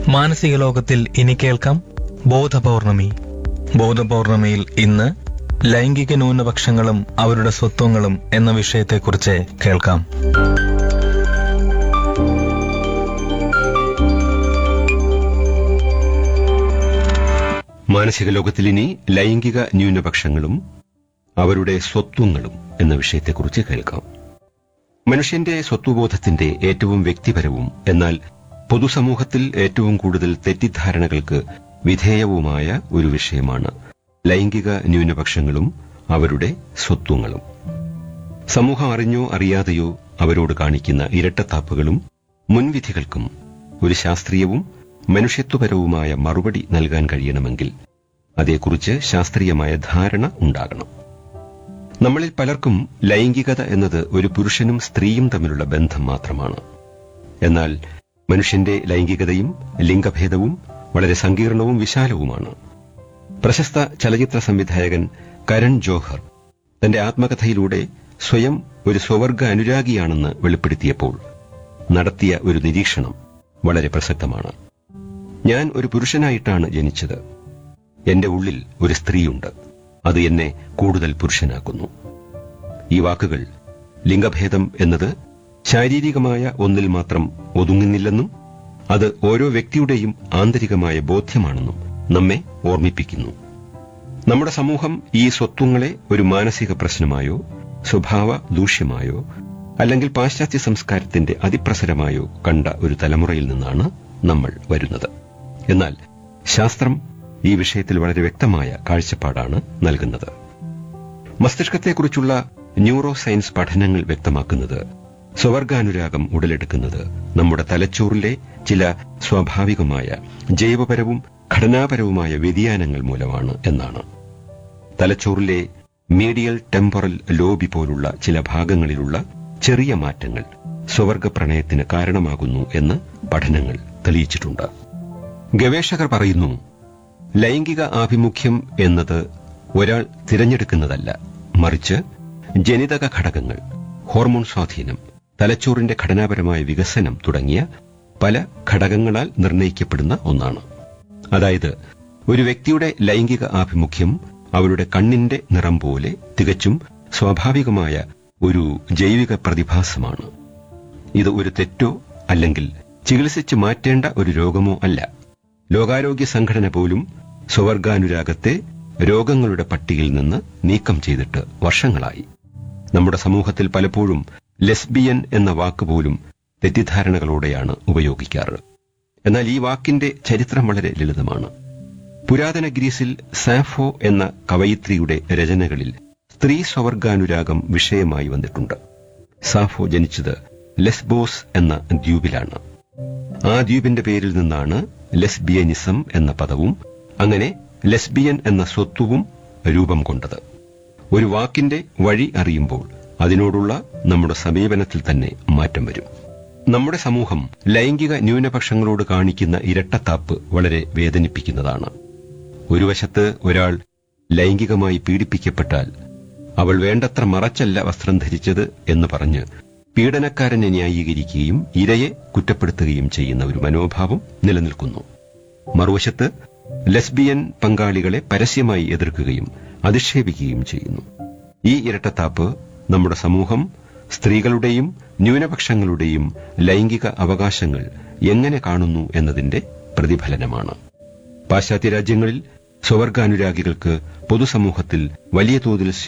മാനസിക ലോകത്തിൽ ഇനി കേൾക്കാം ബോധപൗർണമി ബോധപൗർണമിയിൽ ഇന്ന് ലൈംഗിക ന്യൂനപക്ഷങ്ങളും അവരുടെ സ്വത്വങ്ങളും എന്ന വിഷയത്തെക്കുറിച്ച് കേൾക്കാം മാനസിക ലോകത്തിലിനി ലൈംഗിക ന്യൂനപക്ഷങ്ങളും അവരുടെ സ്വത്വങ്ങളും എന്ന വിഷയത്തെക്കുറിച്ച് കേൾക്കാം മനുഷ്യന്റെ സ്വത്വബോധത്തിന്റെ ഏറ്റവും വ്യക്തിപരവും എന്നാൽ പൊതുസമൂഹത്തിൽ ഏറ്റവും കൂടുതൽ തെറ്റിദ്ധാരണകൾക്ക് വിധേയവുമായ ഒരു വിഷയമാണ് ലൈംഗിക ന്യൂനപക്ഷങ്ങളും അവരുടെ സ്വത്വങ്ങളും സമൂഹം അറിഞ്ഞോ അറിയാതെയോ അവരോട് കാണിക്കുന്ന ഇരട്ടത്താപ്പുകളും മുൻവിധികൾക്കും ഒരു ശാസ്ത്രീയവും മനുഷ്യത്വപരവുമായ മറുപടി നൽകാൻ കഴിയണമെങ്കിൽ അതേക്കുറിച്ച് ശാസ്ത്രീയമായ ധാരണ ഉണ്ടാകണം നമ്മളിൽ പലർക്കും ലൈംഗികത എന്നത് ഒരു പുരുഷനും സ്ത്രീയും തമ്മിലുള്ള ബന്ധം മാത്രമാണ് എന്നാൽ മനുഷ്യന്റെ ലൈംഗികതയും ലിംഗഭേദവും വളരെ സങ്കീർണവും വിശാലവുമാണ് പ്രശസ്ത ചലച്ചിത്ര സംവിധായകൻ കരൺ ജോഹർ തന്റെ ആത്മകഥയിലൂടെ സ്വയം ഒരു സ്വവർഗ അനുരാഗിയാണെന്ന് വെളിപ്പെടുത്തിയപ്പോൾ നടത്തിയ ഒരു നിരീക്ഷണം വളരെ പ്രസക്തമാണ് ഞാൻ ഒരു പുരുഷനായിട്ടാണ് ജനിച്ചത് എന്റെ ഉള്ളിൽ ഒരു സ്ത്രീയുണ്ട് അത് എന്നെ കൂടുതൽ പുരുഷനാക്കുന്നു ഈ വാക്കുകൾ ലിംഗഭേദം എന്നത് ശാരീരികമായ ഒന്നിൽ മാത്രം ഒതുങ്ങുന്നില്ലെന്നും അത് ഓരോ വ്യക്തിയുടെയും ആന്തരികമായ ബോധ്യമാണെന്നും നമ്മെ ഓർമ്മിപ്പിക്കുന്നു നമ്മുടെ സമൂഹം ഈ സ്വത്വങ്ങളെ ഒരു മാനസിക പ്രശ്നമായോ സ്വഭാവ ദൂഷ്യമായോ അല്ലെങ്കിൽ പാശ്ചാത്യ സംസ്കാരത്തിന്റെ അതിപ്രസരമായോ കണ്ട ഒരു തലമുറയിൽ നിന്നാണ് നമ്മൾ വരുന്നത് എന്നാൽ ശാസ്ത്രം ഈ വിഷയത്തിൽ വളരെ വ്യക്തമായ കാഴ്ചപ്പാടാണ് നൽകുന്നത് മസ്തിഷ്കത്തെക്കുറിച്ചുള്ള ന്യൂറോ സയൻസ് പഠനങ്ങൾ വ്യക്തമാക്കുന്നത് സ്വവർഗാനുരാഗം ഉടലെടുക്കുന്നത് നമ്മുടെ തലച്ചോറിലെ ചില സ്വാഭാവികമായ ജൈവപരവും ഘടനാപരവുമായ വ്യതിയാനങ്ങൾ മൂലമാണ് എന്നാണ് തലച്ചോറിലെ മീഡിയൽ ടെമ്പറൽ ലോബി പോലുള്ള ചില ഭാഗങ്ങളിലുള്ള ചെറിയ മാറ്റങ്ങൾ സ്വവർഗ പ്രണയത്തിന് കാരണമാകുന്നു എന്ന് പഠനങ്ങൾ തെളിയിച്ചിട്ടുണ്ട് ഗവേഷകർ പറയുന്നു ലൈംഗിക ആഭിമുഖ്യം എന്നത് ഒരാൾ തിരഞ്ഞെടുക്കുന്നതല്ല മറിച്ച് ജനിതക ഘടകങ്ങൾ ഹോർമോൺ സ്വാധീനം തലച്ചോറിന്റെ ഘടനാപരമായ വികസനം തുടങ്ങിയ പല ഘടകങ്ങളാൽ നിർണയിക്കപ്പെടുന്ന ഒന്നാണ് അതായത് ഒരു വ്യക്തിയുടെ ലൈംഗിക ആഭിമുഖ്യം അവരുടെ കണ്ണിന്റെ നിറം പോലെ തികച്ചും സ്വാഭാവികമായ ഒരു ജൈവിക പ്രതിഭാസമാണ് ഇത് ഒരു തെറ്റോ അല്ലെങ്കിൽ ചികിത്സിച്ച് മാറ്റേണ്ട ഒരു രോഗമോ അല്ല ലോകാരോഗ്യ സംഘടന പോലും സ്വവർഗാനുരാഗത്തെ രോഗങ്ങളുടെ പട്ടികയിൽ നിന്ന് നീക്കം ചെയ്തിട്ട് വർഷങ്ങളായി നമ്മുടെ സമൂഹത്തിൽ പലപ്പോഴും ലെസ്ബിയൻ എന്ന വാക്ക് പോലും തെറ്റിദ്ധാരണകളോടെയാണ് ഉപയോഗിക്കാറ് എന്നാൽ ഈ വാക്കിന്റെ ചരിത്രം വളരെ ലളിതമാണ് പുരാതന ഗ്രീസിൽ സാഫോ എന്ന കവയിത്രിയുടെ രചനകളിൽ സ്ത്രീ സ്വവർഗാനുരാഗം വിഷയമായി വന്നിട്ടുണ്ട് സാഫോ ജനിച്ചത് ലെസ്ബോസ് എന്ന ദ്വീപിലാണ് ആ ദ്വീപിന്റെ പേരിൽ നിന്നാണ് ലെസ്ബിയനിസം എന്ന പദവും അങ്ങനെ ലെസ്ബിയൻ എന്ന സ്വത്വവും രൂപം കൊണ്ടത് ഒരു വാക്കിന്റെ വഴി അറിയുമ്പോൾ അതിനോടുള്ള നമ്മുടെ സമീപനത്തിൽ തന്നെ മാറ്റം വരും നമ്മുടെ സമൂഹം ലൈംഗിക ന്യൂനപക്ഷങ്ങളോട് കാണിക്കുന്ന ഇരട്ടത്താപ്പ് വളരെ വേദനിപ്പിക്കുന്നതാണ് ഒരു വശത്ത് ഒരാൾ ലൈംഗികമായി പീഡിപ്പിക്കപ്പെട്ടാൽ അവൾ വേണ്ടത്ര മറച്ചല്ല വസ്ത്രം ധരിച്ചത് എന്ന് പറഞ്ഞ് പീഡനക്കാരനെ ന്യായീകരിക്കുകയും ഇരയെ കുറ്റപ്പെടുത്തുകയും ചെയ്യുന്ന ഒരു മനോഭാവം നിലനിൽക്കുന്നു മറുവശത്ത് ലെസ്ബിയൻ പങ്കാളികളെ പരസ്യമായി എതിർക്കുകയും അധിക്ഷേപിക്കുകയും ചെയ്യുന്നു ഈ ഇരട്ടത്താപ്പ് നമ്മുടെ സമൂഹം സ്ത്രീകളുടെയും ന്യൂനപക്ഷങ്ങളുടെയും ലൈംഗിക അവകാശങ്ങൾ എങ്ങനെ കാണുന്നു എന്നതിന്റെ പ്രതിഫലനമാണ് പാശ്ചാത്യ രാജ്യങ്ങളിൽ സ്വവർഗാനുരാഗികൾക്ക് പൊതുസമൂഹത്തിൽ വലിയ തോതിൽ